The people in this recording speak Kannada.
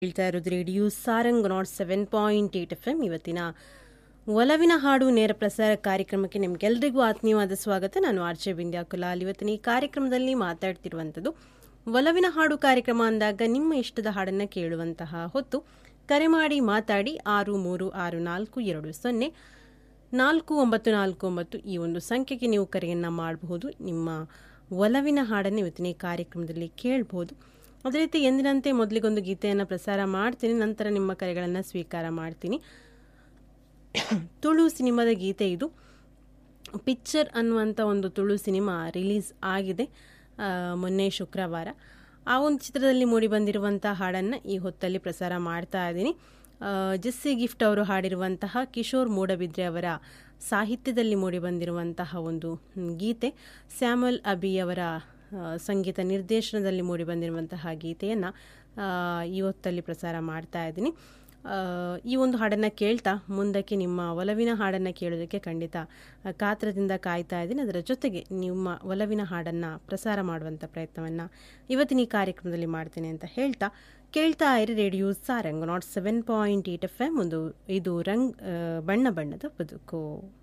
ಹೇಳ್ತಾ ಇರೋದು radio Sarang nought seven point eight F M ಇವತ್ತಿನ ಒಲವಿನ ಹಾಡು ನೇರ ಪ್ರಸಾರ ಕಾರ್ಯಕ್ರಮಕ್ಕೆ ನಿಮ್ಗೆಲ್ರಿಗೂ ಆತ್ಮೀಯವಾದ ಸ್ವಾಗತ ನಾನು ಆರ್ಜೆ ಬಿಂದ್ಯಾ ಕುಲಾಲ್ ಇವತ್ತಿನ ಈ ಕಾರ್ಯಕ್ರಮದಲ್ಲಿ ಮಾತಾಡ್ತಿರುವಂಥದ್ದು ಒಲವಿನ ಹಾಡು ಕಾರ್ಯಕ್ರಮ ಅಂದಾಗ ನಿಮ್ಮ ಇಷ್ಟದ ಹಾಡನ್ನು ಕೇಳುವಂತಹ ಹೊತ್ತು ಕರೆ ಮಾಡಿ ಮಾತಾಡಿ ಆರು ಮೂರು ಆರು ನಾಲ್ಕು ಎರಡು ಸೊನ್ನೆ ನಾಲ್ಕು ಒಂಬತ್ತು ನಾಲ್ಕು ಒಂಬತ್ತು ಈ ಒಂದು ಸಂಖ್ಯೆಗೆ ನೀವು ಕರೆಯನ್ನು ಮಾಡಬಹುದು ನಿಮ್ಮ ಒಲವಿನ ಹಾಡನ್ನು ಇವತ್ತಿನ ಈ ಕಾರ್ಯಕ್ರಮದಲ್ಲಿ ಕೇಳಬಹುದು ಅದೇ ರೀತಿ ಎಂದಿನಂತೆ ಮೊದಲಿಗೊಂದು ಗೀತೆಯನ್ನು ಪ್ರಸಾರ ಮಾಡ್ತೀನಿ ನಂತರ ನಿಮ್ಮ ಕರೆಗಳನ್ನು ಸ್ವೀಕಾರ ಮಾಡ್ತೀನಿ ತುಳು ಸಿನಿಮಾದ ಗೀತೆ ಇದು ಪಿಕ್ಚರ್ ಅನ್ನುವಂಥ ಒಂದು ತುಳು ಸಿನಿಮಾ ರಿಲೀಸ್ ಆಗಿದೆ ಆ, ಮೊನ್ನೆ ಶುಕ್ರವಾರ ಆ ಒಂದು ಚಿತ್ರದಲ್ಲಿ ಮೂಡಿ ಬಂದಿರುವಂಥ ಹಾಡನ್ನು ಈ ಹೊತ್ತಲ್ಲಿ ಪ್ರಸಾರ ಮಾಡ್ತಾ ಇದ್ದೀನಿ ಆ, ಜೆಸ್ಸಿ ಗಿಫ್ಟ್ ಅವರು ಹಾಡಿರುವಂತಹ ಕಿಶೋರ್ ಮೂಡಬಿದ್ರೆ ಅವರ ಸಾಹಿತ್ಯದಲ್ಲಿ ಮೂಡಿ ಬಂದಿರುವಂತಹ ಒಂದು ಮ್, ಗೀತೆ ಸ್ಯಾಮಲ್ ಅಬಿ ಅವರ ಆ, ಸಂಗೀತ ನಿರ್ದೇಶನದಲ್ಲಿ ಮೂಡಿ ಬಂದಿರುವಂತಹ ಗೀತೆಯನ್ನು ಈ ಹೊತ್ತಲ್ಲಿ ಪ್ರಸಾರ ಮಾಡ್ತಾ ಇದ್ದೀನಿ ಆ, ಈ ಒಂದು ಹಾಡನ್ನು ಕೇಳ್ತಾ ಮುಂದಕ್ಕೆ ನಿಮ್ಮ ಒಲವಿನ ಹಾಡನ್ನು ಕೇಳೋದಕ್ಕೆ ಖಂಡಿತ ಆ, ಕಾತ್ರದಿಂದ ಕಾಯ್ತಾ ಇದ್ದೀನಿ ಅದರ ಜೊತೆಗೆ ನಿಮ್ಮ ಒಲವಿನ ಹಾಡನ್ನು ಪ್ರಸಾರ ಮಾಡುವಂಥ ಪ್ರಯತ್ನವನ್ನು ಇವತ್ತಿನ ಈ ಕಾರ್ಯಕ್ರಮದಲ್ಲಿ ಮಾಡ್ತೇನೆ ಅಂತ ಹೇಳ್ತಾ ಕೇಳ್ತಾ ಇರಿ radio Sarang nought seven point eight F M ಒಂದು ಇದು ರಂಗ್ ಆ, ಬಣ್ಣ ಬಣ್ಣದ ಬದುಕು